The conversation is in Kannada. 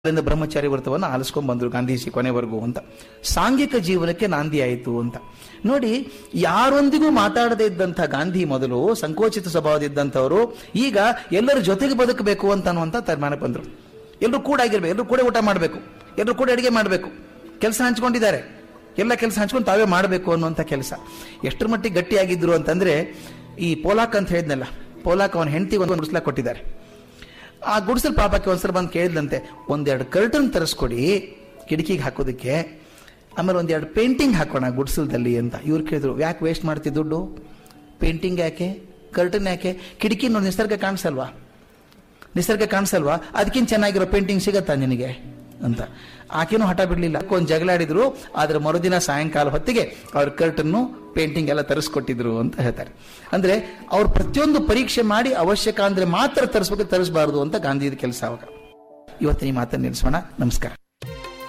ಅಲ್ಲಿಂದ ಬ್ರಹ್ಮಚಾರಿ ವ್ರತವನ್ನು ಆಲಿಸ್ಕೊಂಡ್ ಬಂದ್ರು ಗಾಂಧೀಜಿ ಕೊನೆವರೆಗೂ ಅಂತ ಸಾಂಘಿಕ ಜೀವನಕ್ಕೆ ನಾಂದಿ ಆಯಿತು ಅಂತ ನೋಡಿ ಯಾರೊಂದಿಗೂ ಮಾತಾಡದೇ ಇದ್ದಂಥ ಗಾಂಧಿ ಮೊದಲು ಸಂಕೋಚಿತ ಸ್ವಭಾವದಿದ್ದಂಥವರು ಈಗ ಎಲ್ಲರ ಜೊತೆಗೆ ಬದುಕಬೇಕು ಅಂತ ಅನ್ನುವಂಥ ತೀರ್ಮಾನಕ್ಕೆ ಬಂದರು ಎಲ್ಲರೂ ಕೂಡ ಆಗಿರ್ಬೇಕು ಎಲ್ಲರೂ ಕೂಡ ಊಟ ಮಾಡಬೇಕು ಎಲ್ಲರೂ ಕೂಡ ಅಡಿಗೆ ಮಾಡಬೇಕು ಕೆಲಸ ಹಂಚ್ಕೊಂಡಿದ್ದಾರೆ ಎಲ್ಲ ಕೆಲಸ ಹಂಚ್ಕೊಂಡು ತಾವೇ ಮಾಡಬೇಕು ಅನ್ನುವಂಥ ಕೆಲಸ ಎಷ್ಟರ ಮಟ್ಟಿಗೆ ಗಟ್ಟಿಯಾಗಿದ್ರು ಅಂತಂದ್ರೆ ಈ ಪೋಲಾಕ್ ಅಂತ ಹೇಳಿದ್ನಲ್ಲ ಪೋಲಾಕ್ ಅವನ ಹೆಂಡತಿಗೆ ಒಂದು ಗುಡಿಸ್ಲಾಕ್ ಕೊಟ್ಟಿದ್ದಾರೆ ಆ ಗುಡಿಸಲ್ ಪಾಪಕ್ಕೆ ಒಂದ್ಸಲ ಬಂದು ಕೇಳಿದಂತೆ ಒಂದೆರಡು ಕರ್ಟನ್ ತರಿಸ್ಕೊಡಿ ಕಿಟಕಿಗೆ ಹಾಕೋದಕ್ಕೆ ಆಮೇಲೆ ಒಂದೆರಡು ಪೇಂಟಿಂಗ್ ಹಾಕೋಣ ಗುಡಿಸಲ್ದಲ್ಲಿ ಅಂತ ಇವ್ರು ಕೇಳಿದ್ರು ಯಾಕೆ ವೇಸ್ಟ್ ಮಾಡ್ತಿ ದುಡ್ಡು ಪೇಂಟಿಂಗ್ ಯಾಕೆ ಕರ್ಟನ್ ಯಾಕೆ ಕಿಟಕಿ ನೋಡಿ ನಿಸರ್ಗ ಕಾಣಿಸಲ್ವಾ ನಿಸರ್ಗ ಕಾಣಿಸಲ್ವಾ ಅದಕ್ಕಿಂತ ಚೆನ್ನಾಗಿರೋ ಪೇಂಟಿಂಗ್ ಸಿಗತ್ತಾ ನಿನಗೆ ಅಂತ ಆಕೆನೂ ಹಠ ಬಿಡಲಿಲ್ಲ ಒಂದು ಜಗಳಾಡಿದ್ರು ಆದ್ರೆ ಮರುದಿನ ಸಾಯಂಕಾಲ ಹೊತ್ತಿಗೆ ಅವ್ರ ಕರ್ಟನ್ನು ಪೇಂಟಿಂಗ್ ಎಲ್ಲ ತರಿಸ್ಕೊಟ್ಟಿದ್ರು ಅಂತ ಹೇಳ್ತಾರೆ ಅಂದ್ರೆ ಅವ್ರು ಪ್ರತಿಯೊಂದು ಪರೀಕ್ಷೆ ಮಾಡಿ ಅವಶ್ಯಕ ಅಂದ್ರೆ ಮಾತ್ರ ತರಿಸ್ಬೇಕು ತರಿಸಬಾರದು ಅಂತ ಗಾಂಧಿ ಕೆಲಸ ಅವಾಗ ಇವತ್ತಿನ ಈ ಮಾತನ್ನು ನಿಲ್ಲಿಸೋಣ ನಮಸ್ಕಾರ